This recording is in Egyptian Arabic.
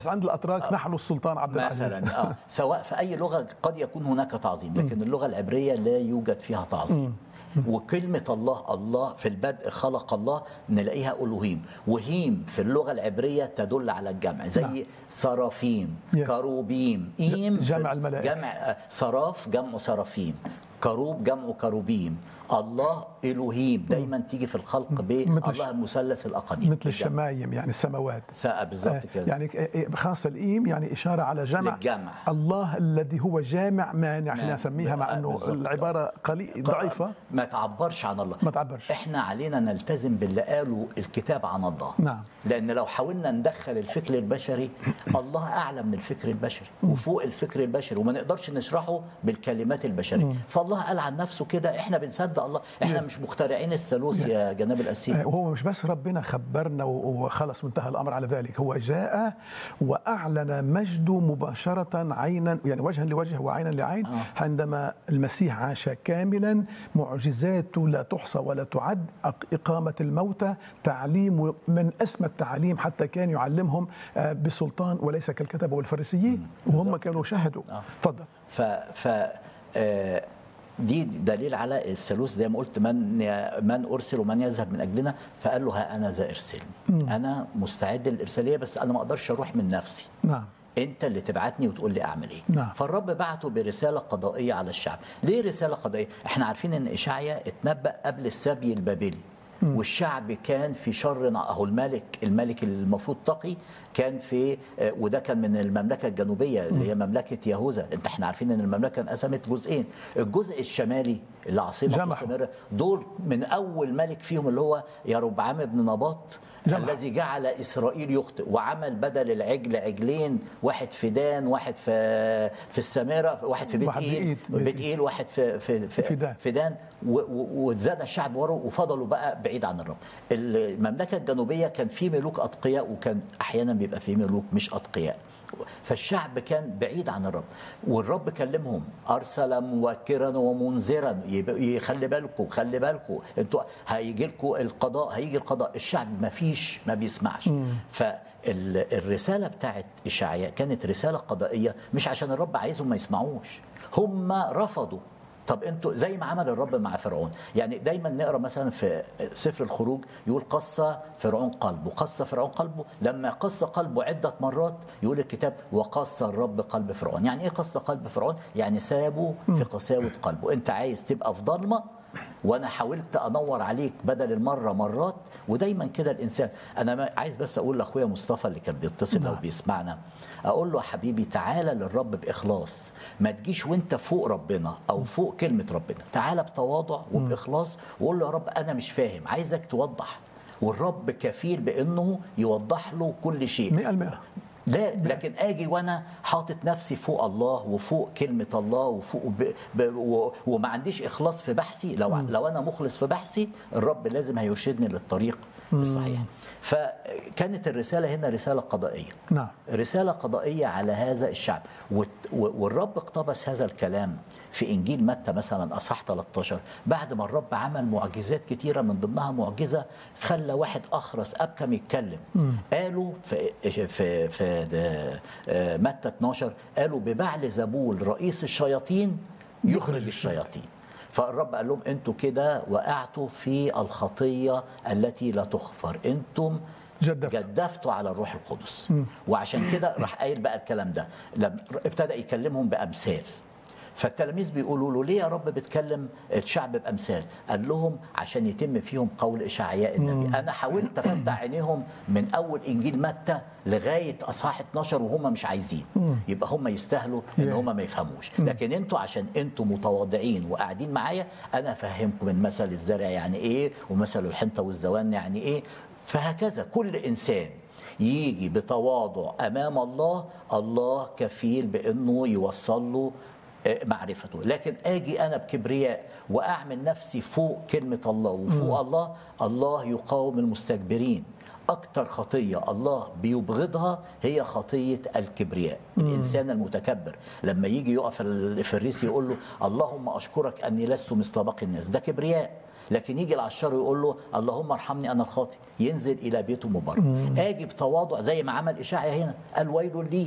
عند الاتراك نحن السلطان عبد العزيز مثلا اه سواء في اي لغه قد يكون هناك تعظيم لكن اللغه العبريه لا يوجد فيها تعظيم وكلمة الله الله في البدء خلق الله نلاقيها ألوهيم وهيم في اللغة العبرية تدل على الجمع زي نعم. سرافيم Yes. كروبيم إيم في جمع الملائكة. جمع آه، سراف جمع سرافيم كروب جمع كروبيم الله إلوهيم دايما تيجي في الخلق مثل بالله المثلث الأقانيم مثل الشمايم يعني السماوات الجمع. بالظبط كده يعني ك- خاصة الإيم يعني إشارة على جمع للجمع. الله الذي هو جامع مانع نعم. خلينا نسميها مع آه، أنه بالظبط. العبارة قليل ضعيفة ما تعبرش عن الله ما تعبرش. احنا علينا نلتزم باللي قاله الكتاب عن الله نعم. لان لو حاولنا ندخل الفكر البشري الله اعلى من الفكر البشري وفوق الفكر البشري وما نقدرش نشرحه بالكلمات البشريه فالله قال عن نفسه كده احنا بنصدق الله احنا مش مخترعين الثالوث يا جناب القسيس وهو مش بس ربنا خبرنا و- وخلص وانتهى الامر على ذلك هو جاء واعلن مجده مباشره عينا يعني وجها لوجه وعينا لعين آه. عندما المسيح عاش كاملا معجزاته لا تحصى ولا تعد أق- اقامه الموتى تعليم من اسمى التعاليم حتى كان يعلمهم آه، بسلطان وليس كالكتبه والفريسيين وهم كانوا شهدوا آه. تفضل ف ف آه، دي دليل على الثالوث زي ما قلت من من ارسل ومن يذهب من اجلنا فقال له ها انا ذا ارسلني انا مستعد للارساليه بس انا ما اقدرش اروح من نفسي نعم انت اللي تبعتني وتقول لي اعمل ايه نعم. فالرب بعته برساله قضائيه على الشعب ليه رساله قضائيه احنا عارفين ان اشعيا اتنبأ قبل السبي البابلي والشعب كان في شر اهو الملك الملك المفروض تقي كان في آه، وده كان من المملكه الجنوبيه اللي هي مملكه يهوذا انت احنا عارفين ان المملكه انقسمت جزئين الجزء الشمالي اللي عاصمه جمعوا. السامره دول من اول ملك فيهم اللي هو يربعام بن نباط جمعوا. الذي جعل اسرائيل يخطئ وعمل بدل العجل عجلين واحد في دان واحد في في السامره واحد في بيت واحد ايل بإيد. بيت ايل واحد في في في, في دان. في دان و- و- واتزاد الشعب ورا وفضلوا بقى بعيد عن الرب المملكه الجنوبيه كان في ملوك اتقياء وكان احيانا بيبقى في ملوك مش اتقياء فالشعب كان بعيد عن الرب والرب كلمهم ارسل موكرا ومنذرا يبقى- يخلي بالكم خلي بالكم انتوا هيجي لكم القضاء هيجي القضاء الشعب ما فيش ما بيسمعش فالرساله بتاعت اشعياء كانت رساله قضائيه مش عشان الرب عايزهم ما يسمعوش هم رفضوا طب انتوا زي ما عمل الرب مع فرعون يعني دايما نقرا مثلا في سفر الخروج يقول قص فرعون قلبه قص فرعون قلبه لما قص قلبه عده مرات يقول الكتاب وقص الرب قلب فرعون يعني ايه قص قلب فرعون يعني سابه في قساوه قلبه انت عايز تبقى في ضلمه وانا حاولت انور عليك بدل المره مرات ودايما كده الانسان انا ما- عايز بس اقول لاخويا مصطفى اللي كان بيتصل لو نعم. بيسمعنا اقول له يا حبيبي تعالى للرب باخلاص ما تجيش وانت فوق ربنا او فوق كلمه ربنا تعالى بتواضع وباخلاص وقول له يا رب انا مش فاهم عايزك توضح والرب كفيل بانه يوضح له كل شيء 100% لا لكن اجي وانا حاطط نفسي فوق الله وفوق كلمه الله وفوق ب... ب... و... وما عنديش اخلاص في بحثي لو لو انا مخلص في بحثي الرب لازم هيرشدني للطريق الصحيح فكانت الرساله هنا رساله قضائيه نعم رسالة قضائية على هذا الشعب والت- و- والرب اقتبس هذا الكلام في إنجيل متى مثلا أصح 13 بعد ما الرب عمل معجزات كتيرة من ضمنها معجزة خلى واحد أخرس أبكم يتكلم قالوا في, في, في ده- آه، متى 12 قالوا ببعل زبول رئيس الشياطين يخرج الشياطين فالرب قال لهم انتوا كده وقعتوا في الخطية التي لا تغفر انتم جدفت. جدفتوا على الروح القدس وعشان كده راح قايل بقى الكلام ده لما ابتدى يكلمهم بامثال فالتلاميذ بيقولوا له ليه يا رب بتكلم الشعب بامثال قال لهم عشان يتم فيهم قول اشعياء النبي انا حاولت افتح عينيهم من اول انجيل متى لغايه اصحاح 12 وهم مش عايزين يبقى هم يستاهلوا ان Yeah. هم ما يفهموش لكن انتوا عشان انتوا متواضعين وقاعدين معايا انا افهمكم من مثل الزرع يعني ايه ومثل الحنطه والزوان يعني ايه فهكذا كل انسان يجي بتواضع امام الله الله كفيل بانه يوصل له آه، معرفته لكن اجي انا بكبرياء واعمل نفسي فوق كلمه الله وفوق الله الله يقاوم المستكبرين اكتر خطيه الله بيبغضها هي خطيه الكبرياء الانسان المتكبر لما يجي يقف الفريسي يقول له اللهم اشكرك اني لست مثل باقي الناس ده كبرياء لكن يجي العشار ويقول له اللهم ارحمني انا الخاطئ ينزل الى بيته مبارك اجي بتواضع زي ما عمل اشعيا هنا قال ويل لي